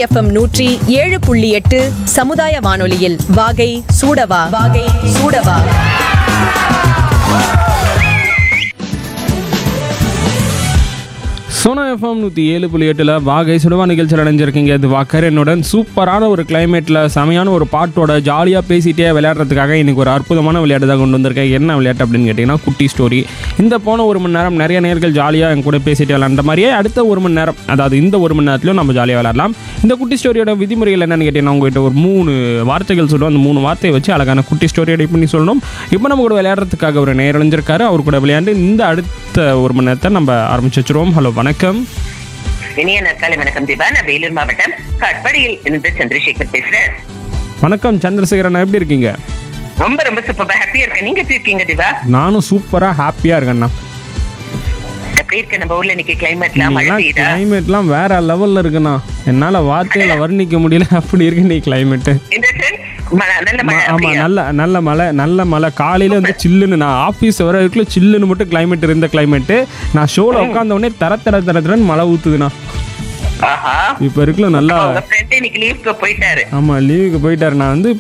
FM நூற்றி ஏழு புள்ளி எட்டு சமுதாய வானொலியில் வாகை சூடவா வாகை சூடவா சோனா எஃப்எம் நூற்றி ஏழு புள்ளி எட்டில் வாகை சுடுவா நிகழ்ச்சியில் அடைஞ்சிருக்கீங்க இது வாக்கரனுடன் சூப்பரான ஒரு கிளைமேட்டில் செமையான ஒரு பாட்டோட ஜாலியாக பேசிட்டே விளையாடுறதுக்காக இன்னைக்கு ஒரு அற்புதமான விளையாட்டு தான் கொண்டு வந்திருக்கேன் என்ன விளையாட்டு அப்படின்னு கேட்டிங்கன்னா குட்டி ஸ்டோரி இந்த போன ஒரு மணி நேரம் நிறைய நேர்கள் ஜாலியாக என் கூட பேசிட்டு விளையாண்ட மாதிரியே அடுத்த ஒரு மணி நேரம் அதாவது இந்த ஒரு மணி நேரத்துலையும் நம்ம ஜாலியாக விளையாடலாம் இந்த குட்டி ஸ்டோரியோட விதிமுறைகள் என்னன்னு கேட்டிங்கன்னா உங்ககிட்ட ஒரு மூணு வார்த்தைகள் சொல்லுவோம் அந்த மூணு வார்த்தையை வச்சு அழகான குட்டி ஸ்டோரி ரெடி பண்ணி சொல்லணும் இப்போ நம்ம கூட விளையாடுறதுக்காக ஒரு நேரழிஞ்சிருக்காரு அவர் கூட விளையாண்டு இந்த அடுத்த ஒரு மணி நேரத்தை நம்ம ஆரம்பிச்சு வச்சிருவோம் ஹலோ வணக்கம் இனிய நற்காலை வணக்கம் தீபா நான் வேலூர் மாவட்டம் காட்பாடியில் இருந்து சந்திரசேகர் பேசுறேன் வணக்கம் சந்திரசேகரன் எப்படி இருக்கீங்க ரொம்ப ரொம்ப சூப்பர் ஹாப்பியா இருக்கேன் நீங்க எப்படி இருக்கீங்க தீபா நானும் சூப்பராக ஹாப்பியாக இருக்கேண்ணா எப்படி இருக்கு நம்ம ஊர்ல இன்னைக்கு கிளைமேட்லாம் மழை பெய்யுதா கிளைமேட்லாம் வேற லெவலில் இருக்குண்ணா என்னால் வார்த்தையில வர்ணிக்க முடியல அப்படி இருக்கு நீ கிளைமேட்டு இந்த சென்ஸ் நல்ல மழை ஆமா அப்படியா? நல்ல நல்ல மழை நல்ல மழை காலையில வந்து சில்லுன்னு நான் ஆஃபீஸ் வர வரைக்கும் சில்லுன்னு மட்டும் கிளைமேட் இருந்த கிளைமேட்டு நான் ஷோல உட்காந்த உடனே தர தர தர தரன்னு மழை ஊத்துதுண்ணா ஆஹா இப்போ இருக்குல்ல நல்லா உங்க ஃப்ரெண்ட் இன்னைக்கு லீவுக்கு போயிட்டாரு ஆமா லீவுக்கு போயிட்டாரு நான் வந்து